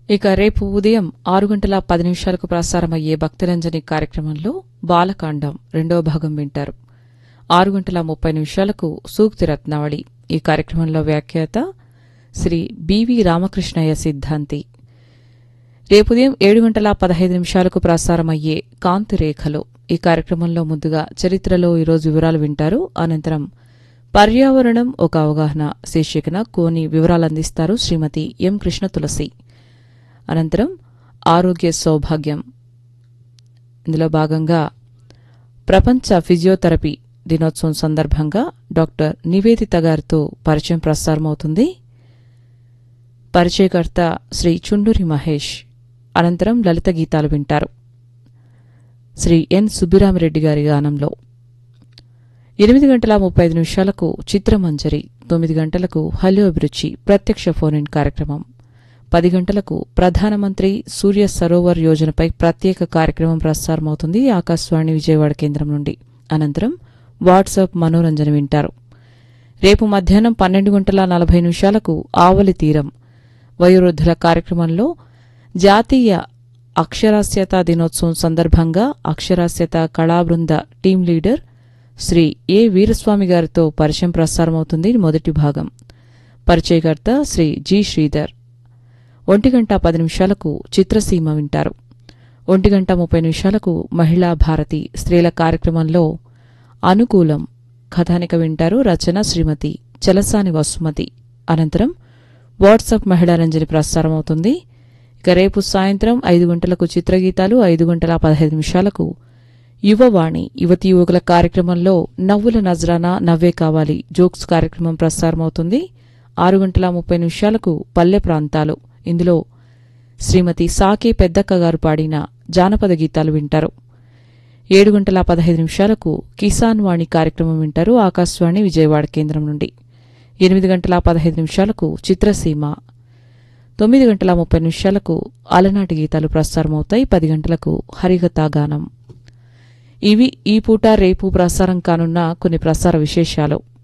ఇక రేపు ఉదయం ఆరు గంటల పది నిమిషాలకు ప్రసారమయ్యే భక్తిరంజని కార్యక్రమంలో బాలకాండం రెండవ భాగం వింటారు ఆరు గంటల ముప్పై నిమిషాలకు సూక్తి రత్నావళి ఈ కార్యక్రమంలో వ్యాఖ్యాత శ్రీ బివి రామకృష్ణయ్య సిద్ధాంతి రేపు ఉదయం ఏడు గంటల పదహైదు నిమిషాలకు ప్రసారమయ్యే కాంతి రేఖలు ఈ కార్యక్రమంలో ముందుగా చరిత్రలో ఈరోజు వివరాలు వింటారు అనంతరం పర్యావరణం ఒక అవగాహన శీర్షికన కొన్ని వివరాలు అందిస్తారు శ్రీమతి ఎం కృష్ణ తులసి అనంతరం ఆరోగ్య సౌభాగ్యం ఇందులో భాగంగా ప్రపంచ ఫిజియోథెరపీ దినోత్సవం సందర్భంగా డాక్టర్ నివేదిత గారితో పరిచయం ప్రసారమవుతుంది పరిచయకర్త శ్రీ చుండూరి మహేష్ అనంతరం లలిత గీతాలు వింటారు శ్రీ ఎన్ సుబ్బిరామిరెడ్డి గారి గానంలో ఎనిమిది గంటల ముప్పై ఐదు నిమిషాలకు చిత్రమంజరి తొమ్మిది గంటలకు హలో అభిరుచి ప్రత్యక్ష ఫోన్ ఇన్ కార్యక్రమం పది గంటలకు ప్రధానమంత్రి సూర్య సరోవర్ యోజనపై ప్రత్యేక కార్యక్రమం ప్రసారమవుతుంది ఆకాశవాణి విజయవాడ కేంద్రం నుండి అనంతరం వాట్సాప్ మనోరంజన వింటారు రేపు మధ్యాహ్నం పన్నెండు గంటల నలభై నిమిషాలకు ఆవలి తీరం వయోవృద్ధుల కార్యక్రమంలో జాతీయ అక్షరాస్యత దినోత్సవం సందర్భంగా అక్షరాస్యత కళాబృంద team leader Shri A Veeraswamy గారితో పరిచయం ప్రసారమవుతుంది మొదటి భాగం పరిచయకర్త శ్రీ జి శ్రీధర్ ఒంటి గంట పది నిమిషాలకు చిత్రసీమ వింటారు ఒంటి గంట ముప్పై నిమిషాలకు మహిళా భారతి స్త్రీల కార్యక్రమంలో అనుకూలం కథానిక వింటారు రచన శ్రీమతి చలసాని వసుమతి అనంతరం వాట్సాప్ మహిళా రంజని ప్రసారమవుతుంది ఇక రేపు సాయంత్రం ఐదు గంటలకు చిత్రగీతాలు ఐదు గంటల పదహైదు నిమిషాలకు యువవాణి యువతి యువకుల కార్యక్రమంలో నవ్వుల నజరానా నవ్వే కావాలి జోక్స్ కార్యక్రమం ప్రసారమవుతుంది ఆరు గంటల ముప్పై నిమిషాలకు పల్లె ప్రాంతాలు ఇందులో శ్రీమతి సాకే పెద్దక్క గారు పాడిన జానపద గీతాలు వింటారు ఏడు గంటల పదహైదు నిమిషాలకు కిసాన్ వాణి కార్యక్రమం వింటారు ఆకాశవాణి విజయవాడ కేంద్రం నుండి ఎనిమిది గంటల పదహైదు నిమిషాలకు చిత్రసీమ తొమ్మిది గంటల ముప్పై నిమిషాలకు అలనాటి గీతాలు ప్రసారమవుతాయి పది గంటలకు హరిగతాగానం ఇవి ఈ పూట రేపు ప్రసారం కానున్న కొన్ని ప్రసార విశేషాలు